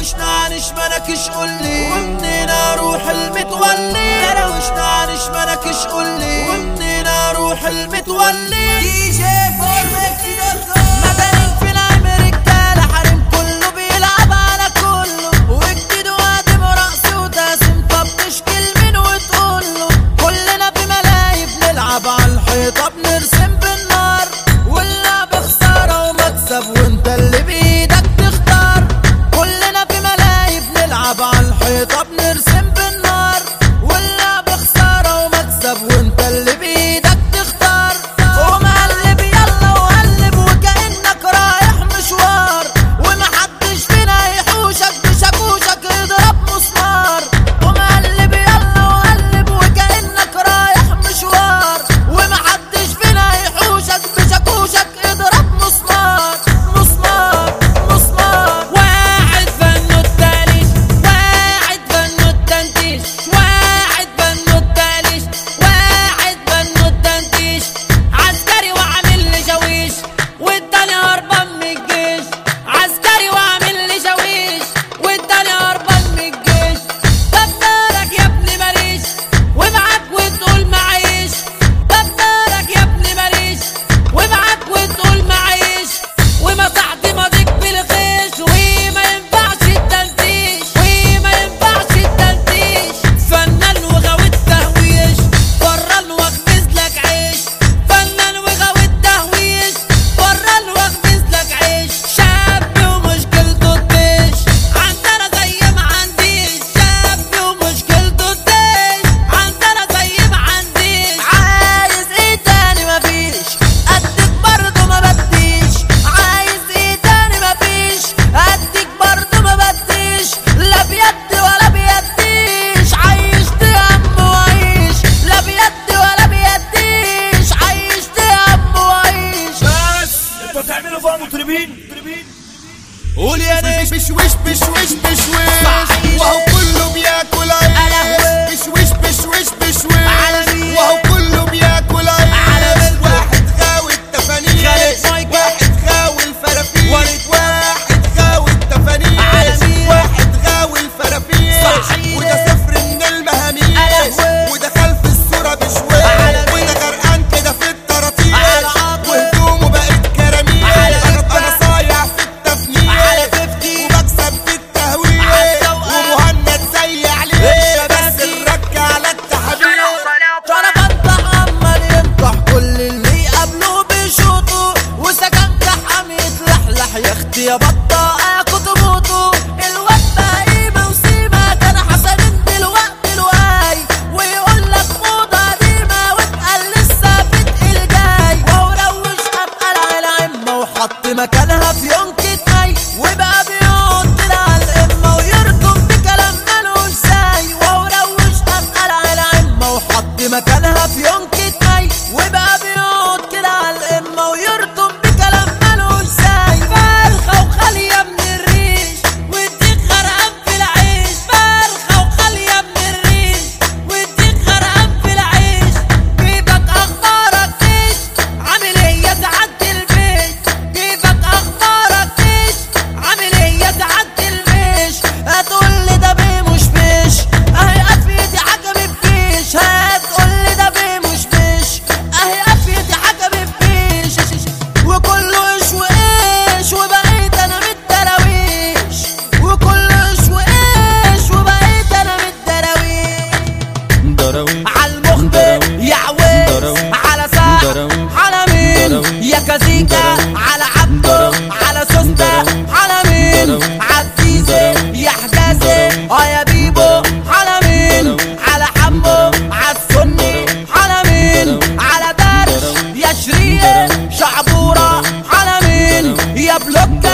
دروشنا عنش منكش قولي ومنين اروح المتولي دروشنا عنش منكش قولي ومنين اروح المتولي دي جي مدني في الامريكا لحرم كله بيلعب على كله وجديد وقدم رقص وداسم طب تشكي مين وتقوله كلنا بملاهي بنلعب على الحيطه بنرسم بالنار واللعب خساره ومكسب وانت اللي بايدك تختار كلنا بملاهي بنلعب على الحيطه بنرسم بالنار واللعب خساره ومكسب وانت اللي بايدك تختار قوم قلب يلا وقلب وكانك رايح مشوار ومحدش فينا يحوشك بشاكوشك يضرب مسمار قوم قلب يلا وقلب وكانك رايح مشوار ومحدش فينا يحوشك بشاكوشك يضرب مسمار مسمار مسمار واحد فنو التاليش واحد فنو التنتيش واحد فنو التاليش واحد فنو التنتيش عسكري وعامل لي شاويش والتاني هربان من الجيش عسكري وعامل لي شاويش والتاني هربان من الجيش طب مالك يا ابني ماليش ومعاك وتقول معيش طب مالك يا ابني ماليش ومعاك وتقول معيش ومسحت ماضيك بالغش وما ينفعش التنتيش وما ينفعش التنتيش فنان وغاوي التهويش فران واخبز لك عيش فنان وغاوي التهويش فران واخبز لك عيش شاب ومشكلته الدش عندنا زي ما عنديش شاب ومشكلته الدش عندنا زي ما عنديش عايز ايه تاني مفيش قدك برضه ما بديش عايز ايه تاني مفيش قدك برضه ما بديش لا بيد ولا بيديش عايشت يا عم وعيش لا بيد ولا بيديش عايشت يا عم وعيش بس انتوا بتعملوا فيها مطربين قول يا نجم بشوش بشوش بشوش صحيح. وهو كله بياكل ألهوي. عيش بشوش بشوش بشوش على مين؟ وهو كله بياكل على عيش مين؟ واحد غاوي التفانيس خالد مايكل. واحد غاوي الفرافيس وليد. واحد غاوي التفانيس على مين؟ واحد غاوي الفرافيس صحيح. وده صفر من المهاميس ألهوي. وده خلف الصورة بشويش على مين؟ وده غرقان كده في الطراطيش على عطر. وهدومه بقت كراميل على انا إبرة. أنا صايع في التفنيد على 50. وبكسب في التهويل على التوقيت. ومهند زي عليه إيه بس بس. الرك على التحبيل انا بنطح عمال ينطح كل اللي يقابله بيشوطه وسكنت حامي يتلحلح يا اختي يا بطه اخد موته الواد بقى قيمه وسيمه كان حسنين دلوقتي الواي ويقول لك موضه قديمه واتقال لسه بتقل جاي وهو روش اتقل على عمه وحط مكانها في يونكة ناي وبقى بيقعد كده على الامه ويركب بكلام مالوش زي وهو روش اتقل على عمه وحط مكانها في يونكة ناي وبقى بيقعد كده على الامه ويركب بكلام مالوش زي فرخه وخاليه من الريش واديك غرقان في العيش فرخه وخاليه من الريش واديك غرقان في العيش كيفك اخبارك ايش عامل ايه يا سعادة البيت كيفك اخبارك ايش عامل ايه يا سعادة البيش هتقول لي ده بيه مش بيش اهي قفيتي حاجه بفيش هتقول لي ده بيه مش بيش اهي قفيتي حاجه بفيش وكله ايش وايش وبقيت انا متدراويش وكله ايش وايش وبقيت انا متدراويش دراوي على المخبر يا عويس على ساعة على مين يا كازيكا على عبده على سوسته على مين عالديزة يا حجازي اه يا بيبو على مين على حمو عالسني على مين على درش يا شريق شعبورة على مين يا بلوكة